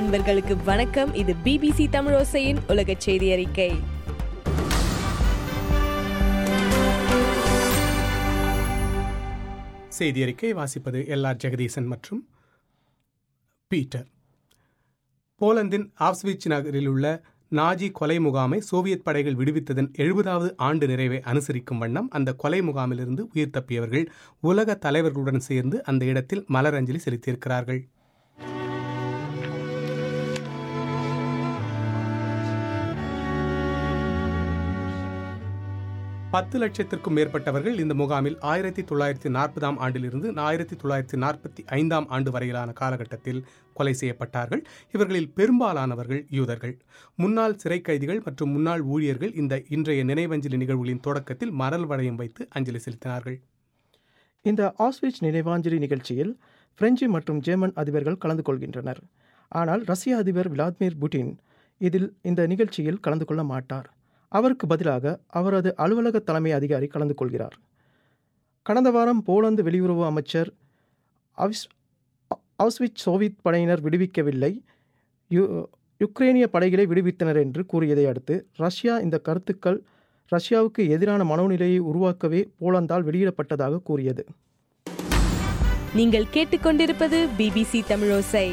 அன்பர்களுக்கு வணக்கம் இது பிபிசி தமிழோசையின் உலக செய்தி அறிக்கை செய்தி அறிக்கை வாசிப்பது எல்ஆர் ஜெகதீசன் மற்றும் பீட்டர் போலந்தின் ஆப்ஸ்விச் நகரில் உள்ள நாஜி கொலை முகாமை சோவியத் படைகள் விடுவித்ததன் எழுபதாவது ஆண்டு நிறைவை அனுசரிக்கும் வண்ணம் அந்த கொலை முகாமிலிருந்து உயிர் தப்பியவர்கள் உலக தலைவர்களுடன் சேர்ந்து அந்த இடத்தில் மலரஞ்சலி செலுத்தியிருக்கிறார்கள் பத்து லட்சத்திற்கும் மேற்பட்டவர்கள் இந்த முகாமில் ஆயிரத்தி தொள்ளாயிரத்தி நாற்பதாம் ஆண்டிலிருந்து ஆயிரத்தி தொள்ளாயிரத்தி நாற்பத்தி ஐந்தாம் ஆண்டு வரையிலான காலகட்டத்தில் கொலை செய்யப்பட்டார்கள் இவர்களில் பெரும்பாலானவர்கள் யூதர்கள் முன்னாள் சிறை கைதிகள் மற்றும் முன்னாள் ஊழியர்கள் இந்த இன்றைய நினைவஞ்சலி நிகழ்வுகளின் தொடக்கத்தில் மரல் வளையம் வைத்து அஞ்சலி செலுத்தினார்கள் இந்த ஆஸ்விச் நினைவாஞ்சலி நிகழ்ச்சியில் பிரெஞ்சு மற்றும் ஜெர்மன் அதிபர்கள் கலந்து கொள்கின்றனர் ஆனால் ரஷ்ய அதிபர் விளாடிமிர் புட்டின் இதில் இந்த நிகழ்ச்சியில் கலந்து கொள்ள மாட்டார் அவருக்கு பதிலாக அவரது அலுவலக தலைமை அதிகாரி கலந்து கொள்கிறார் கடந்த வாரம் போலந்து வெளியுறவு அமைச்சர் அவிஸ் அவுஸ்விச் சோவியத் படையினர் விடுவிக்கவில்லை யு யுக்ரேனிய படைகளை விடுவித்தனர் என்று கூறியதை அடுத்து ரஷ்யா இந்த கருத்துக்கள் ரஷ்யாவுக்கு எதிரான மனோநிலையை உருவாக்கவே போலந்தால் வெளியிடப்பட்டதாக கூறியது நீங்கள் கேட்டுக்கொண்டிருப்பது பிபிசி தமிழோசை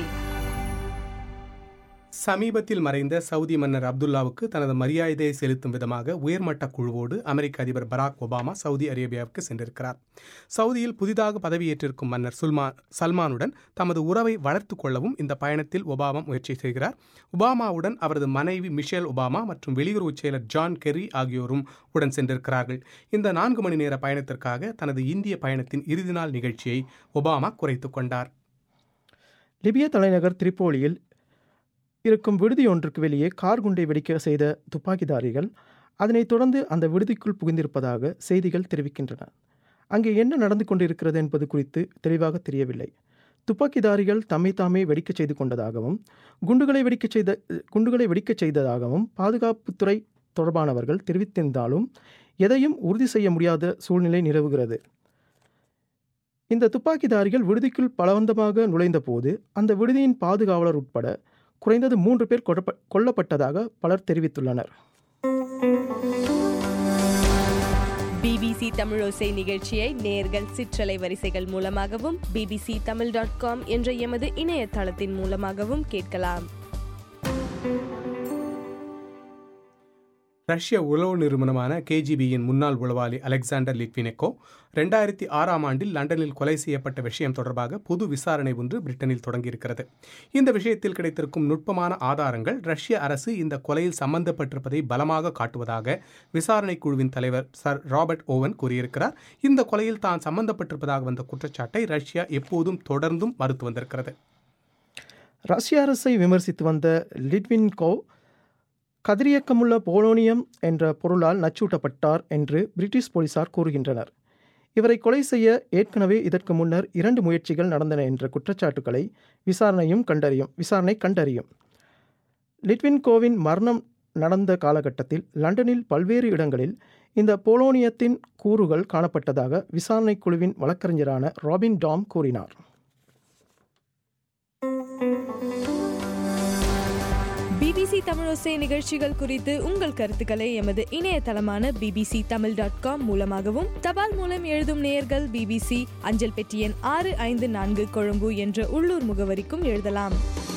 சமீபத்தில் மறைந்த சவுதி மன்னர் அப்துல்லாவுக்கு தனது மரியாதையை செலுத்தும் விதமாக உயர்மட்ட குழுவோடு அமெரிக்க அதிபர் பராக் ஒபாமா சவுதி அரேபியாவுக்கு சென்றிருக்கிறார் சவுதியில் புதிதாக பதவியேற்றிருக்கும் மன்னர் சுல்மான் சல்மானுடன் தமது உறவை வளர்த்து கொள்ளவும் இந்த பயணத்தில் ஒபாமா முயற்சி செய்கிறார் ஒபாமாவுடன் அவரது மனைவி மிஷேல் ஒபாமா மற்றும் வெளியுறவுச் செயலர் ஜான் கெர்ரி ஆகியோரும் உடன் சென்றிருக்கிறார்கள் இந்த நான்கு மணி நேர பயணத்திற்காக தனது இந்திய பயணத்தின் இறுதி நாள் நிகழ்ச்சியை ஒபாமா குறைத்துக் கொண்டார் லிபிய தலைநகர் திரிப்போலியில் இருக்கும் விடுதி ஒன்றுக்கு வெளியே கார் குண்டை வெடிக்க செய்த துப்பாக்கிதாரிகள் அதனைத் தொடர்ந்து அந்த விடுதிக்குள் புகுந்திருப்பதாக செய்திகள் தெரிவிக்கின்றன அங்கே என்ன நடந்து கொண்டிருக்கிறது என்பது குறித்து தெளிவாக தெரியவில்லை துப்பாக்கிதாரிகள் தம்மை தாமே வெடிக்கச் செய்து கொண்டதாகவும் குண்டுகளை வெடிக்கச் செய்த குண்டுகளை வெடிக்கச் செய்ததாகவும் பாதுகாப்புத்துறை தொடர்பானவர்கள் தெரிவித்திருந்தாலும் எதையும் உறுதி செய்ய முடியாத சூழ்நிலை நிலவுகிறது இந்த துப்பாக்கிதாரிகள் விடுதிக்குள் பலவந்தமாக நுழைந்தபோது அந்த விடுதியின் பாதுகாவலர் உட்பட குறைந்தது மூன்று பேர் கொல்லப்ப- கொல்லப்பட்டதாக பலர் தெரிவித்துள்ளனர் பிபிசி தமிழோசை நிகழ்ச்சியை நேர்கள் சிற்றலை வரிசைகள் மூலமாகவும் பிபிசி தமிழ் டாட் காம் என்ற எமது இணையதளத்தின் மூலமாகவும் கேட்கலாம் ரஷ்ய உளவு நிறுவனமான கேஜிபியின் முன்னாள் உளவாளி அலெக்சாண்டர் லிட்வினெக்கோ ரெண்டாயிரத்தி ஆறாம் ஆண்டில் லண்டனில் கொலை செய்யப்பட்ட விஷயம் தொடர்பாக பொது விசாரணை ஒன்று பிரிட்டனில் தொடங்கியிருக்கிறது இந்த விஷயத்தில் கிடைத்திருக்கும் நுட்பமான ஆதாரங்கள் ரஷ்ய அரசு இந்த கொலையில் சம்பந்தப்பட்டிருப்பதை பலமாக காட்டுவதாக விசாரணை குழுவின் தலைவர் சர் ராபர்ட் ஓவன் கூறியிருக்கிறார் இந்த கொலையில் தான் சம்பந்தப்பட்டிருப்பதாக வந்த குற்றச்சாட்டை ரஷ்யா எப்போதும் தொடர்ந்தும் மறுத்து வந்திருக்கிறது ரஷ்ய அரசை விமர்சித்து வந்த லிட்வின்கோ கதிரியக்கமுள்ள போலோனியம் என்ற பொருளால் நச்சூட்டப்பட்டார் என்று பிரிட்டிஷ் போலீசார் கூறுகின்றனர் இவரை கொலை செய்ய ஏற்கனவே இதற்கு முன்னர் இரண்டு முயற்சிகள் நடந்தன என்ற குற்றச்சாட்டுகளை விசாரணையும் கண்டறியும் விசாரணை கண்டறியும் லிட்வின்கோவின் மரணம் நடந்த காலகட்டத்தில் லண்டனில் பல்வேறு இடங்களில் இந்த போலோனியத்தின் கூறுகள் காணப்பட்டதாக விசாரணை குழுவின் வழக்கறிஞரான ராபின் டாம் கூறினார் பிபிசி தமிழோசை நிகழ்ச்சிகள் குறித்து உங்கள் கருத்துக்களை எமது இணையதளமான பிபிசி தமிழ் டாட் காம் மூலமாகவும் தபால் மூலம் எழுதும் நேயர்கள் பிபிசி அஞ்சல் பெட்டி எண் ஆறு ஐந்து நான்கு கொழும்பு என்ற உள்ளூர் முகவரிக்கும் எழுதலாம்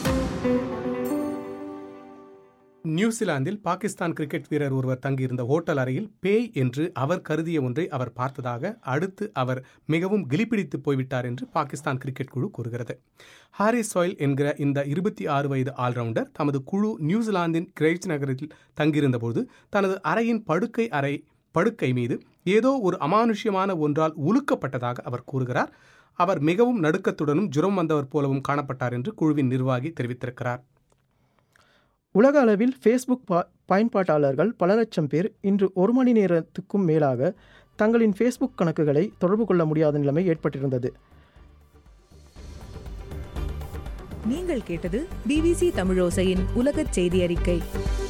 நியூசிலாந்தில் பாகிஸ்தான் கிரிக்கெட் வீரர் ஒருவர் தங்கியிருந்த ஹோட்டல் அறையில் பேய் என்று அவர் கருதிய ஒன்றை அவர் பார்த்ததாக அடுத்து அவர் மிகவும் கிலிப்பிடித்து போய்விட்டார் என்று பாகிஸ்தான் கிரிக்கெட் குழு கூறுகிறது ஹாரிஸ் சாயில் என்கிற இந்த இருபத்தி ஆறு வயது ஆல்ரவுண்டர் தமது குழு நியூசிலாந்தின் கிரைச் நகரத்தில் தங்கியிருந்தபோது தனது அறையின் படுக்கை அறை படுக்கை மீது ஏதோ ஒரு அமானுஷ்யமான ஒன்றால் உலுக்கப்பட்டதாக அவர் கூறுகிறார் அவர் மிகவும் நடுக்கத்துடனும் ஜுரம் வந்தவர் போலவும் காணப்பட்டார் என்று குழுவின் நிர்வாகி தெரிவித்திருக்கிறார் உலக அளவில் ஃபேஸ்புக் பா பயன்பாட்டாளர்கள் பல லட்சம் பேர் இன்று ஒரு மணி நேரத்துக்கும் மேலாக தங்களின் ஃபேஸ்புக் கணக்குகளை தொடர்பு கொள்ள முடியாத நிலைமை ஏற்பட்டிருந்தது நீங்கள் கேட்டது பிபிசி தமிழோசையின் உலகச் செய்தி அறிக்கை